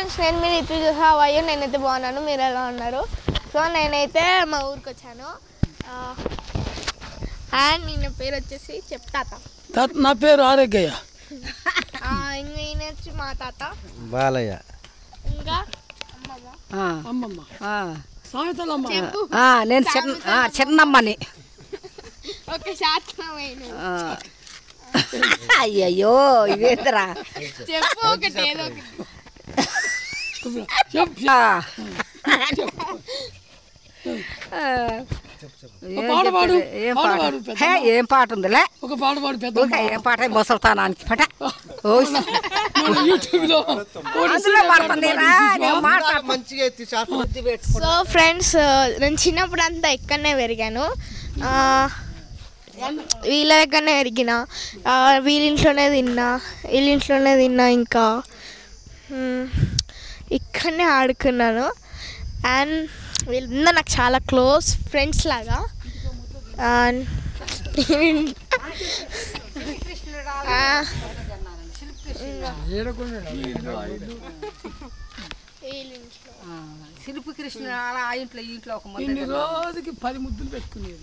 Friends నేను మీరు ఇప్పుడు చూసా అయ్యో నేనైతే బాగున్నాను మీరు ఎలా ఉన్నారు సో నేనైతే మా ఊరికి వచ్చాను అండ్ ఈయన పేరు వచ్చేసి చెప్తాత తాత నా పేరు ఆరోగ్యయ్య ఆ, ఇంకా ఈయన వచ్చి మా తాత బాలయ్య ఇంకా అమ్మమ్మ అమ్మమ్మ సామెతలమ్మ చెప్పు నేను చిన్న ఆ, చిన్నమ్మని ఒక శాతమైన ఆ. అయ్యయ్యో ఇవేందిరా చెప్పు ఒకటి ఏదో ఒకటి చెప్పు ఆ. ఆ. ఏం పాట పాడు. చెప్పేది? ఏం పాట పాట పాడు, పెద్దమ్మ. హే, ఏం పాట ఉందిలే ఒక పాట పాడు పెద్ద ఊరికే ఏం పాట ముసల్తానానికి పాట ఓ యూట్యూబ్ లో అందులో పాడుతుందిరా నేను మాట మంచిగా ఎత్తి షార్ట్ సో ఫ్రెండ్స్ నేను చిన్నప్పుడు అంతా ఇక్కడనే పెరిగాను ఆ, వీళ్ళ దగ్గరనే పెరిగిన ఆ, వీళ్ళ ఇంట్లోనే తిన్నా వీళ్ళ ఇంట్లోనే తిన్నా ఇంకా మ్, ఇక్కడనే ఆడుకున్నాను అండ్ వీళ్ళందరూ నాకు చాలా క్లోజ్ ఫ్రెండ్స్ లాగా అండ్ ఆ, వీళ్ళ ఇంట్లో శిల్పి కృష్ణ అలా ఆ ఇంట్లో ఈ ఇంట్లో ఒక మంది ఇన్ని రోజుకి పది ముద్దులు పెట్టుకునేది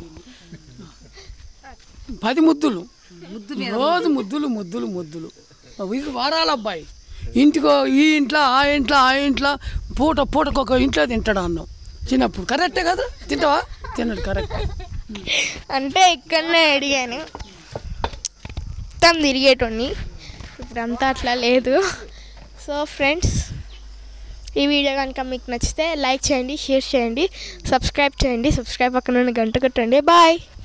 పది ముద్దులు ముద్దు రోజు ముద్దులు ముద్దులు ముద్దులు వీళ్ళు వారాల అబ్బాయి ఇంటికో ఈ ఇంట్లో ఆ ఇంట్లో ఆ ఇంట్లో పూట పూటకు ఒక ఇంట్లో తింటాడు అన్నం చిన్నప్పుడు కరెక్టే కదా తింటావా తిన్నాడు కరెక్ట్ అంటే ఇక్కడనే అడిగాను మొత్తం తిరిగేటోని ఇప్పుడంతా అట్లా లేదు సో ఫ్రెండ్స్ ఈ వీడియో కనుక మీకు నచ్చితే లైక్ చేయండి షేర్ చేయండి సబ్స్క్రైబ్ చేయండి సబ్స్క్రైబ్ పక్కన ఉన్న గంట కొట్టండి బాయ్